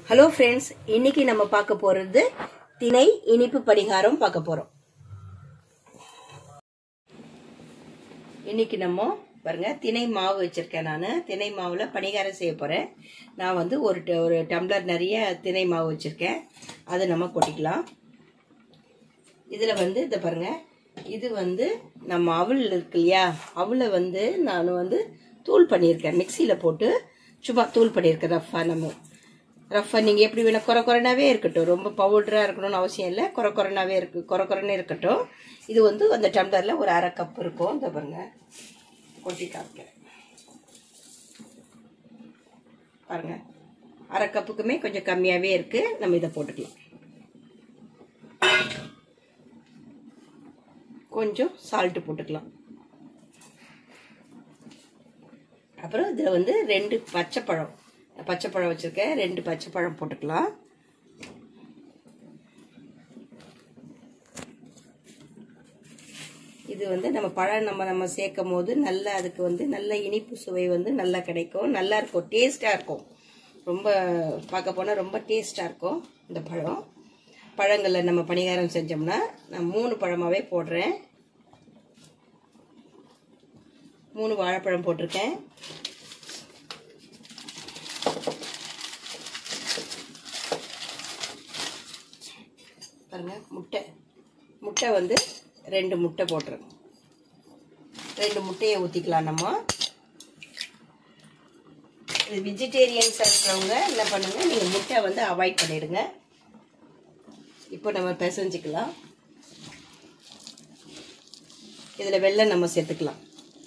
hello friends இன்னைக்கு நம்ம பார்க்க போறது திணை இனிப்பு பணிகாரம் பார்க்க போறோம் இன்னைக்கு நம்ம பாருங்க திணை மாவு வச்சிருக்கேன் நான் திணை மாவுல பணிகாரம் செய்ய போறேன் நான் வந்து ஒரு ட- ஒரு டம்ளர் நிறைய திணை மாவு வச்சிருக்கேன் அதை நம்ம கொட்டிக்கலாம் இதுல வந்து இதை பாருங்க இது வந்து நம்ம அவல் இருக்கு இல்லையா அவளை வந்து நான் வந்து தூள் பண்ணியிருக்கேன் மிக்சியில் போட்டு சும்மா தூள் பண்ணியிருக்கேன் ரஃபா நம்ம ரஃபா நீங்கள் எப்படி வேணும் குறை குறைனாவே இருக்கட்டும் ரொம்ப பவுடராக இருக்கணும்னு அவசியம் இல்லை குறை குறைனாவே இருக்கு குறை குறைன்னு இருக்கட்டும் இது வந்து அந்த டம்ளரில் ஒரு அரை கப் இருக்கும் இந்த பாருங்க கொட்டி காமிக்கிறேன் பாருங்க அரை கப்புக்குமே கொஞ்சம் கம்மியாகவே இருக்கு நம்ம இதை போட்டுக்கலாம் கொஞ்சம் சால்ட்டு போட்டுக்கலாம் அப்புறம் இதில் வந்து ரெண்டு பச்சை பழம் பச்சை பழம் வச்சுருக்கேன் ரெண்டு பச்சை பழம் போட்டுக்கலாம் இது வந்து நம்ம பழம் நம்ம நம்ம சேர்க்கும் போது நல்ல அதுக்கு வந்து நல்ல இனிப்பு சுவை வந்து நல்லா கிடைக்கும் நல்லா இருக்கும் டேஸ்டாக இருக்கும் ரொம்ப பார்க்க போனால் ரொம்ப டேஸ்டாக இருக்கும் இந்த பழம் பழங்களில் நம்ம பணிகாரம் செஞ்சோம்னா நான் மூணு பழமாகவே போடுறேன் மூணு வாழைப்பழம் போட்டிருக்கேன் பாருங்க முட்டை முட்டை வந்து ரெண்டு முட்டை போட்டுருங்க ரெண்டு முட்டையை ஊற்றிக்கலாம் நம்ம இது வெஜிடேரியன்ஸாக இருக்கிறவங்க என்ன பண்ணுங்க நீங்கள் முட்டை வந்து அவாய்ட் பண்ணிடுங்க இப்போ நம்ம பிசைஞ்சுக்கலாம் இதில் வெள்ளம் நம்ம சேர்த்துக்கலாம்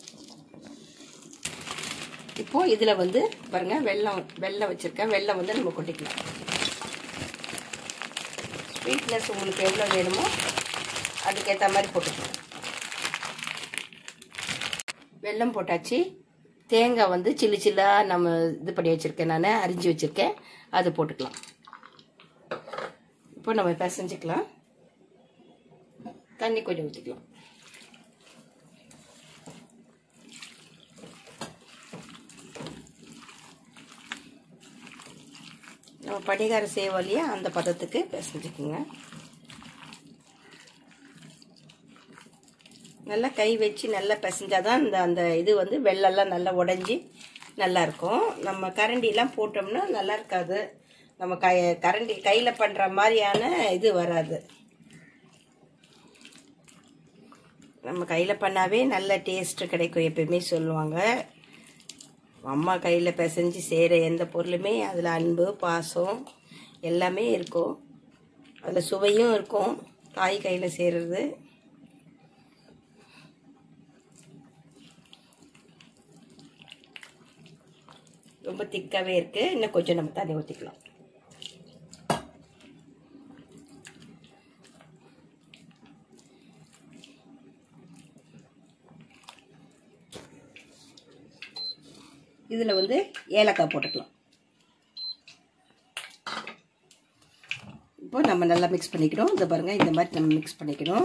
இப்போ இதில் வந்து பாருங்க வெல்லம் வெல்லம் வச்சுருக்கேன் வெல்லம் வந்து நம்ம கொட்டிக்கலாம் ஸ்வீட்னஸ் உங்களுக்கு எவ்வளோ வேணுமோ அதுக்கேற்ற மாதிரி போட்டுக்கலாம் வெல்லம் போட்டாச்சு தேங்காய் வந்து சில்லு சில்லாக நம்ம இது பண்ணி வச்சுருக்கேன் நான் அரிஞ்சு வச்சுருக்கேன் அது போட்டுக்கலாம் இப்போ நம்ம பிசைஞ்சுக்கலாம் தண்ணி கொஞ்சம் ஊற்றிக்கலாம் நம்ம பணிகாரம் செய்வோம் இல்லையா அந்த பதத்துக்கு பிசைஞ்சுக்குங்க நல்லா கை வச்சு நல்லா பிசைஞ்சாதான் இந்த அந்த இது வந்து வெள்ளெல்லாம் நல்லா உடஞ்சி நல்லா இருக்கும் நம்ம கரண்டிலாம் போட்டோம்னா நல்லா இருக்காது நம்ம கை கரண்டி கையில் பண்ணுற மாதிரியான இது வராது நம்ம கையில் பண்ணாவே நல்ல டேஸ்ட்டு கிடைக்கும் எப்பயுமே சொல்லுவாங்க அம்மா கையில் பிசைஞ்சு செய்கிற எந்த பொருளுமே அதில் அன்பு பாசம் எல்லாமே இருக்கும் அதில் சுவையும் இருக்கும் தாய் கையில் செய்கிறது ரொம்ப திக்காகவே இருக்குது இன்னும் கொஞ்சம் நம்ம தண்ணி ஊற்றிக்கலாம் இதில் வந்து ஏலக்காய் போட்டுக்கலாம் இப்போ நம்ம நல்லா மிக்ஸ் பண்ணிக்கணும் இந்த பாருங்கள் இந்த மாதிரி நம்ம மிக்ஸ் பண்ணிக்கணும்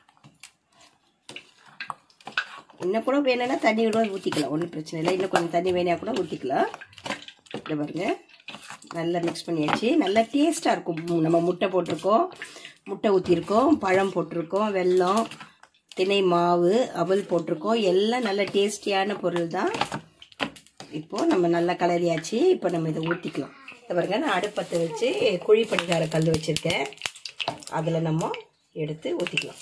இன்னும் கூட வேணும்னா தண்ணி கூட ஊற்றிக்கலாம் ஒன்றும் பிரச்சனை இல்லை இன்னும் கொஞ்சம் தண்ணி வேணா கூட ஊற்றிக்கலாம் இந்த பாருங்க நல்லா மிக்ஸ் பண்ணியாச்சு நல்லா டேஸ்ட்டாக இருக்கும் மு- நம்ம முட்டை போட்டிருக்கோம் முட்டை ஊற்றிருக்கோம் பழம் போட்டிருக்கோம் வெல்லம் திணை மாவு அவல் போட்டிருக்கோம் எல்லாம் நல்ல டேஸ்டியான பொருள் தான் இப்போது நம்ம நல்லா கலரியாச்சு இப்போ நம்ம இதை ஊற்றிக்கலாம் இதை பாருங்க நான் அடுப்பத்தை வச்சு குழி பணிகார கல் வச்சுருக்கேன் அதில் நம்ம எடுத்து ஊற்றிக்கலாம்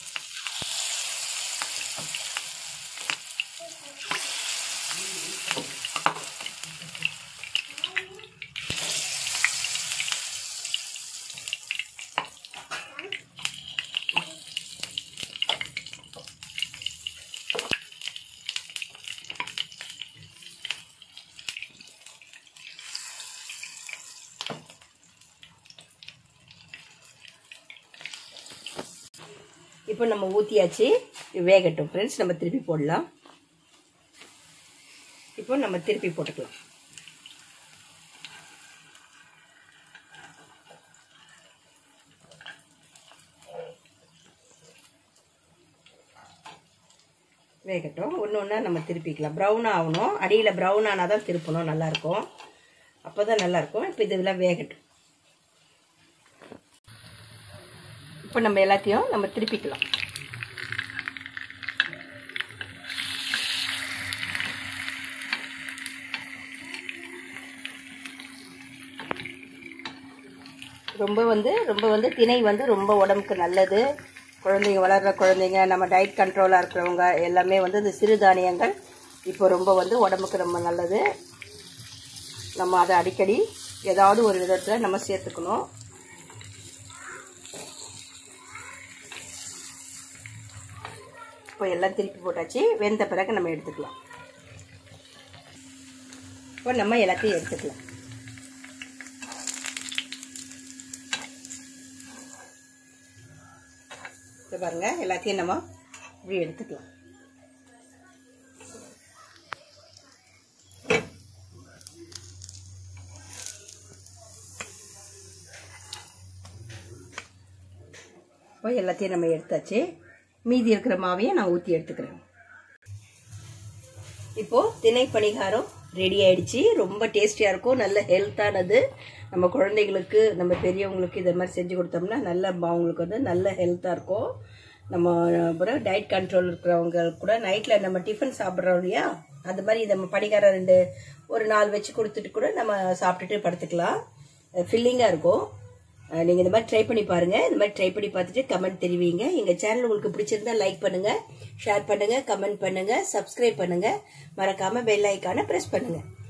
இப்போ நம்ம ஊற்றியாச்சு வேகட்டும் ஃப்ரெண்ட்ஸ் நம்ம திருப்பி போடலாம் இப்போ நம்ம திருப்பி போட்டுக்கலாம் வேகட்டும் ஒன்று ஒன்றா நம்ம திருப்பிக்கலாம் ப்ரௌன் ஆகணும் அடியில் ப்ரௌன் ஆனால் தான் திருப்பணும் நல்லாயிருக்கும் அப்போ தான் நல்லாயிருக்கும் இப்போ இதெல்லாம் வேகட்டும் இப்போ நம்ம எல்லாத்தையும் நம்ம திருப்பிக்கலாம் ரொம்ப வந்து ரொம்ப வந்து திணை வந்து ரொம்ப உடம்புக்கு நல்லது குழந்தைங்க வளர்கிற குழந்தைங்க நம்ம டயட் கண்ட்ரோலாக இருக்கிறவங்க எல்லாமே வந்து இந்த சிறுதானியங்கள் இப்போ ரொம்ப வந்து உடம்புக்கு ரொம்ப நல்லது நம்ம அதை அடிக்கடி ஏதாவது ஒரு விதத்தில் நம்ம சேர்த்துக்கணும் இப்போ எல்லாம் திருப்பி போட்டாச்சு வெந்த பிறகு நம்ம எடுத்துக்கலாம் இப்போ நம்ம எல்லாத்தையும் எடுத்துக்கலாம் இப்போ பாருங்க எல்லாத்தையும் நம்ம இப்படி எடுத்துக்கலாம் இப்போ எல்லாத்தையும் நம்ம எடுத்தாச்சு மீதி இருக்கிற மாவையும் நான் ஊற்றி எடுத்துக்கிறேன் இப்போ திணை பணிகாரம் ரெடி ஆயிடுச்சு ரொம்ப டேஸ்டியாக இருக்கும் நல்ல ஹெல்த்தானது நம்ம குழந்தைங்களுக்கு நம்ம பெரியவங்களுக்கு இதை மாதிரி செஞ்சு கொடுத்தோம்னா நல்ல அவங்களுக்கு வந்து நல்ல ஹெல்த்தாக இருக்கும் நம்ம அப்புறம் டயட் கண்ட்ரோல் இருக்கிறவங்க கூட நைட்டில் நம்ம டிஃபன் சாப்பிட்றோம் இல்லையா அது மாதிரி நம்ம பணிகாரம் ரெண்டு ஒரு நாள் வச்சு கொடுத்துட்டு கூட நம்ம சாப்பிட்டுட்டு படுத்துக்கலாம் ஃபில்லிங்காக இருக்கும் நீங்கள் இந்த மாதிரி ட்ரை பண்ணி பாருங்கள் இந்த மாதிரி ட்ரை பண்ணி பார்த்துட்டு கமெண்ட் தெரிவிங்க எங்கள் சேனல் உங்களுக்கு பிடிச்சிருந்தா லைக் பண்ணுங்கள் ஷேர் பண்ணுங்கள் கமெண்ட் பண்ணுங்கள் சப்ஸ்கிரைப் பண்ணுங்கள் மறக்காமல் பெல் ஐக்கானை ப்ரெஸ் பண்ணுங்கள்